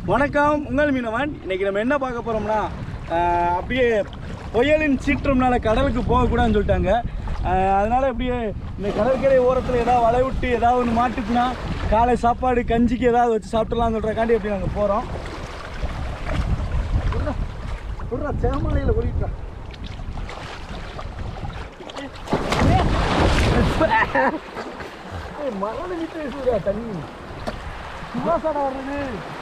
வணக்கம் உங்கள் மீனவன் இன்னைக்கு நம்ம என்ன பார்க்க போறோம்னா ஆஹ், அப்படியே புயலின் சீற்றம்னால கடலுக்கு போகக்கூடாதுன்னு சொல்லிட்டாங்க ஆஹ், அதனால அப்படியே இந்த கடற்கரை ஓரத்தில் ஏதாவது வலை விட்டு ஏதாவது ஒன்று மாட்டுக்குன்னா காலை சாப்பாடு கஞ்சிக்கு ஏதாவது வச்சு சாப்பிடலாம்னு சொல்கிறக்காண்டி அப்படி நாங்கள் போகிறோம் சேமலையில் ஓடிட்டா மரண விட்டு தண்ணி சுவாசடா வர்றது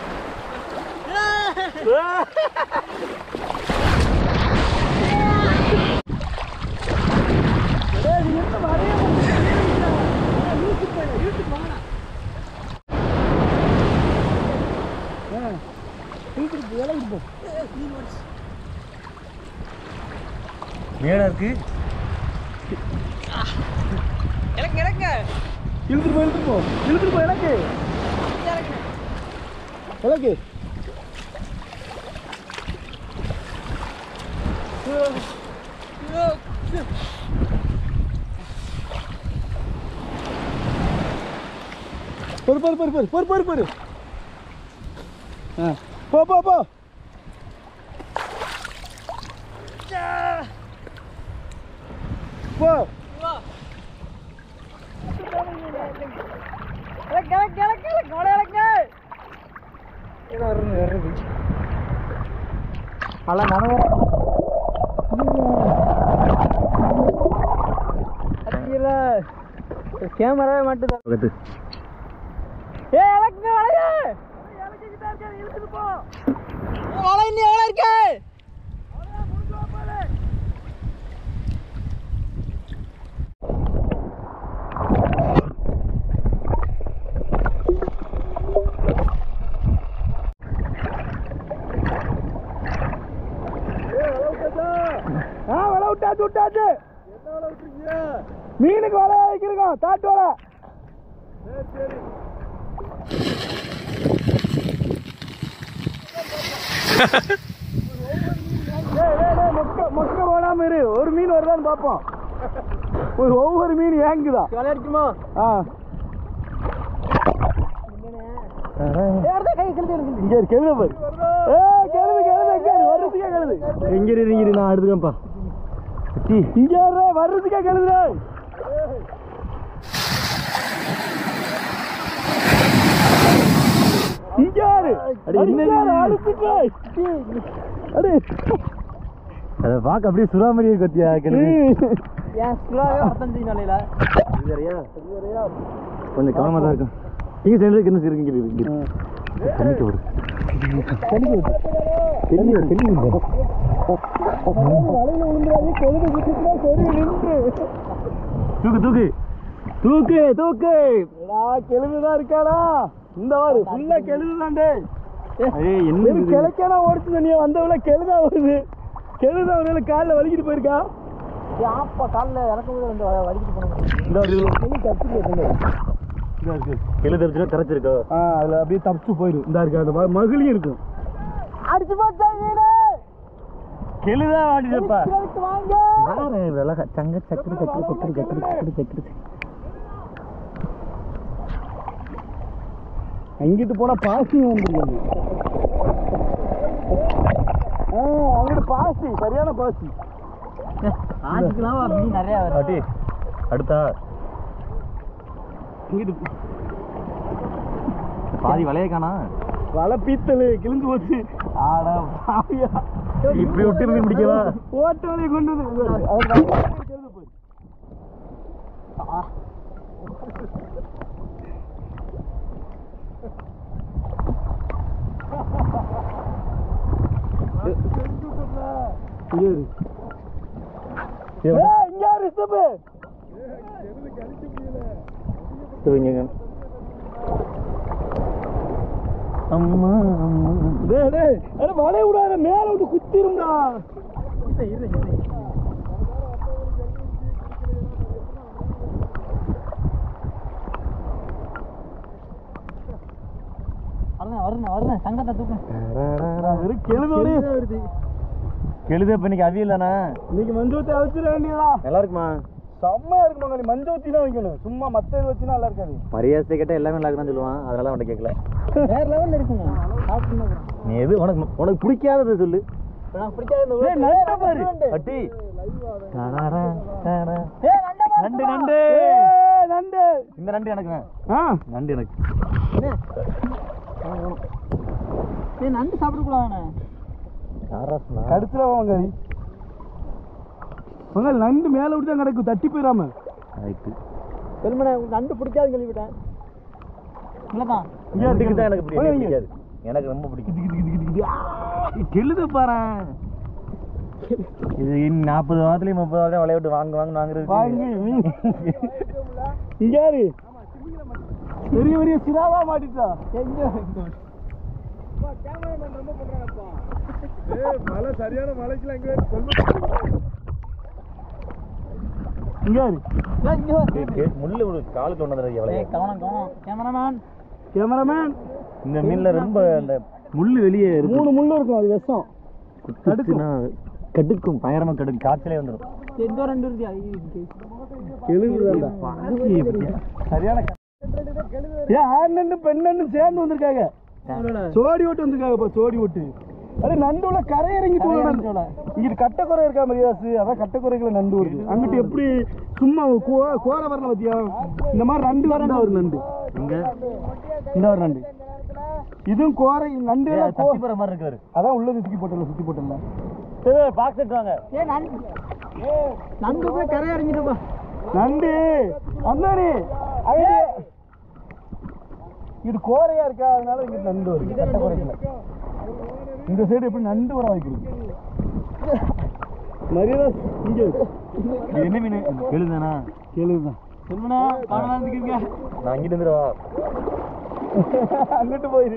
மேடா இருக்கு எனக்கு எனக்கு இழுத்துட்டு போ இழுத்துட்டு போ இழுத்துட்டு போ எனக்கு எனக்கு பொறு பொறு பொறு பொறு பொறு பொறு பொறு ஆ போ போ போ போ எனக்கு எனக்கு எனக்கு எனக்கு அவளை எனக்கு வர்றது வர்றது அல்ல நனவ கேமராவே மாட்டுதா பக்கத்து ஏ எனக்கு வளைய வலை இன்னும் எவ்வளோ இருக்கு ஆ வலை விட்டாச்சு விட்டாச்சு மீனுக்கு வலை வைக்கிறோம் தாட்டு வலை டேய், டேய், டேய், மொக்க மொக்க போடாம இரு ஒரு மீன் வருதான்னு பார்ப்போம் ஒரு ஒவ்வொரு மீன் ஏங்குதா வலை அடிக்குமா ஆ கை கிழந்து இருக்கு இங்க இரு கெழுத பாரு ஏ கெழுது கெழுது இங்க இரு வர்றதுக்கே கெழுது எங்க இரு இங்க இரு, நான் எடுத்துக்கப்பா இங்க இரு வர்றதுக்கே கெழுது இங்க இரு அடி, அடி, என்னது இங்க இரு, இது? அடிச்சுட்டு. அடி அதை பார்க்க அப்படியே சுறா மாதிரி இருக்கு பத்தியா ஏன் ஸ்லோவே அர்த்தம் நிலையில சரியா கொஞ்சம் கவனமா தான் இருக்கும் இங்க சேர்ந்து என்ன இருக்கு இங்க இருக்கு, இங்க இருக்கு. தண்ணிக்கு ஒரு தெரியல தெரியல வலையில விழுந்துடாது கெழுது குத்திட்டுனா சரி நின்று தூக்கு தூக்கு தூக்கு தூக்கு எடா கெழுதுதான் இருக்காடா இந்த வாரு ஃபுல்லா கெழுதுதாண்டே ஏய் என்ன வெறும் இது? கிழக்கான ஓடிச்சு தண்ணியா வந்தவள கெழுதா வருது கெழுதா ஒரு காலில் வலிக்கிட்டு போயிருக்கா ஆப்பா காலில் இறக்கும் போது வந்து வலிக்கிட்டு போனோம் இந்த ஒரு இது. இதா இருக்கு கெழு தெரிச்சுனா திறச்சிருக்கோ ஆ அதில் அப்படியே தப்பிச்சு போயிடும் இந்த இருக்கு அந்த ம- மகிழியும் இருக்கும் அடிச்சு போச்சா வீடு கெழுதான் வாடிச்சப்பா கிழக்கு வாங்க யாரு விலக சங்க சக்கரு சக்கரு சக்கரு சக்கரு சக்கரு சக்கரு அங்கிட்டு போனா பாசி வந்துருக்கு ஆ அங்கிட்டு பாசி சரியான பாசி ஆச்சுக்கலாம் அப்படி நிறையா வரும் பாட்டி அடுத்தா இங்கிட்டு பாதி வளைய காணா வலை பீத்தல் கிழிஞ்சு போச்சு ஆடா பாவியா இப்படி விட்டு மீன் பிடிக்கவா ஓட்ட வலையை கொண்டு வந்து அது கெழுது போய் இங்க இரு. ஏய், இங்க யாரு ஸ்டெப்பு? அம்மா அம்மா டேய், டேய், அட வலைய விடாத மேல வந்து குத்திரும்டா வரணும் வரணும் வரணும் சங்கத்தை தூக்கம் வெறும் கெழுதோடயே வருது கெழுத இப்ப இன்னைக்கு அவியல் தானே இன்னைக்கு மஞ்சூத்தை அவிச்சிட வேண்டியதா நல்லா இருக்குமா செம்மையா இருக்கு மங்காளி மஞ்சள் ஊத்தி தான் வைக்கணும் சும்மா மத்த இது வச்சுனா நல்லா இருக்காது பரியாசத்தை கேட்டால் எல்லாமே நல்லா இருக்குன்னு சொல்லுவான் அதனால அவன்கிட்ட கேட்கல வேற லெவல்ல இருக்குங்க சாப்பிட்டு நீ எது உனக்கு உனக்கு பிடிக்காதது சொல்லு எனக்கு பிடிக்காத இந்த ஏய், நண்டை பாரு. பட்டி தடாரா, தடா. ஏய் நண்டை பாரு நண்டு நண்டு ஏய், நண்டு இந்த நண்டு எனக்கு ஆ நண்டு எனக்கு ஏய் நண்டு சாப்பிடக்கூடாதானே யாரா சொன்னா? கடுத்துல மங்காளி மங்காளி நண்டு மேல விட்டு தான் கிடக்கும் தட்டி போயிடாம ரைட்டு. வெறுமனே உங்களுக்கு நண்டு பிடிக்காதுன்னு கேள்விப்பட்டேன் இல்லைதான் நண்டுக்கு தான் எனக்கு பிடிக்கும், மங்காளி, பிடிக்காது எனக்கு ரொம்ப பிடிக்கும் கெழுத பாரு இது இன்னும் நாற்பது வாரத்துலயும் முப்பது வாரத்துலயும் விளையாட்டு வாங்க வாங்க வாங்குறது வாங்கி மீன் இங்க யாரு பெரிய பெரிய சிராவா மாட்டிட்டா எங்க மழை சரியான மழைக்குலாம் இங்க இங்க யாரு ஏய், இங்க வா. கே- கே- முள்ளு ஒரு காலுக்கு ஒன்று ஏய் எவ்வளவு கவனம் கவனம் கேமராமேன் கேமராமேன் இந்த மீன்ல ரொம்ப அந்த முள்ளு வெளியே இருக்கு மூணு முள்ளு இருக்கும் அது விஷம் குத்துச்சுன்னா கடுக்கும் பயங்கரமா கடுக்கும் காய்ச்சலே வந்துடும் எந்த ரெண்டு இருக்கு எழுதுதான்டா சரியான க- ஏன் ஆண் நண்டு பெண் நண்டு சேர்ந்து வந்திருக்காங்க சோடி ஓட்டு வந்திருக்காங்கப்பா சோடி ஓட்டு அடே நண்டு உள்ள கரை இறங்கிட்டு உள்ள இங்கிட்டு கட்டக்குறை இருக்கா மரியாசு அதான் கட்டக்குறைக்குள்ள நண்டு வருது அங்கிட்டு எப்படி சும்மா கோ- கோர வரல பத்தியா இந்த மாதிரி நண்டு வரண்டா ஒரு நண்டு இங்க இந்த ஒரு நண்டு இதுவும் கோரை நண்டு எல்லாம் கோ- தப்பி போற மாதிரி இருக்காரு அதான் உள்ள சுத்தி போட்டல சுத்தி போட்டல பாக்ஸ் எடுத்துவாங்க ஏய் நண்டு நண்டு போய் கரை இறங்கிட்டுப்பா நண்டு அந்தாடி இது கோரையா இருக்கா அதனால இங்க நண்டு வருது கட்டக்குறைக்குள்ள இந்த சைடு எப்படி நண்டு வர வாய்ப்பு இருக்கு மரியாதை இங்க இருக்கு. இது என்ன மீன் எழுதானா கேளுதான் சொல்லுண்ணா காணலாம் இருக்கீங்க நான் அங்கிட்டு வந்துடுவா அங்கிட்டு போயிரு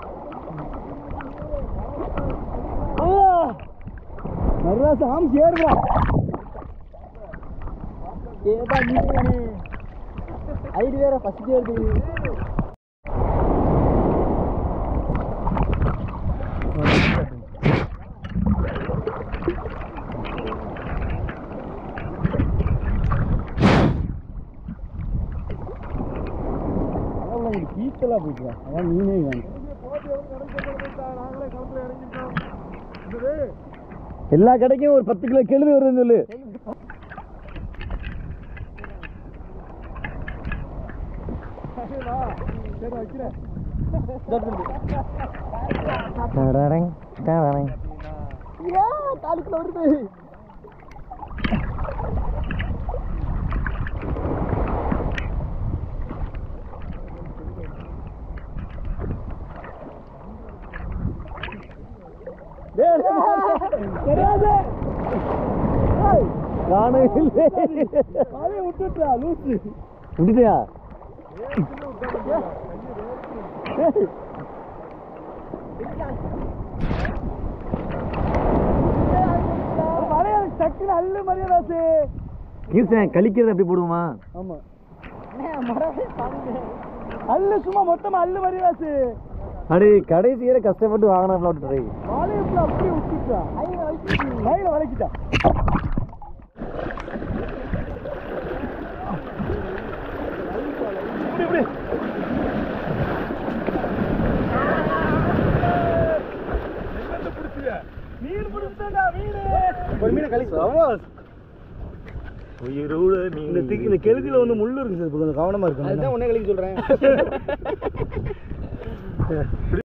நர்ராசு ஆம் சேருவா ஏதா நீ ஐடி வேற ஃபஸ்ட் வருது அதான் கீச்சலா போயிட்டு அதான் மீனே வேணும் எல்லா கடைக்கும் ஒரு பத்து கிலோ கெழுது வருதுன்னு சொல்லு காலுக்குள்ள வருது காணவில்லை அதே விட்டுட்டா லூசு விட்டுட்டியா மரியாதை டக்குன்னு அள்ளு மரியாதாசு கீர்த்தன் கழிக்கிறது அப்படி போடுவோமா ஆமா அள்ளு சும்மா மொத்தமா அள்ளு மரியாதாசு அடே கடைசி வரை கஷ்டப்பட்டு வாங்கினா விட்டுறே வாழையப்புல அப்படியே விட்டுட்டா கையில வளைக்கிட்டா இப்படி இப்படி மீன் பிடிச்சா மீன் ஒரு மீனை கழிச்சு உயிரோட இந்த திக்கு இந்த கெழுதியில வந்து முள்ளு இருக்கு சார் கொஞ்சம் கவனமா இருக்கு அதுதான் உன்னை கழிக்க சொல்றேன்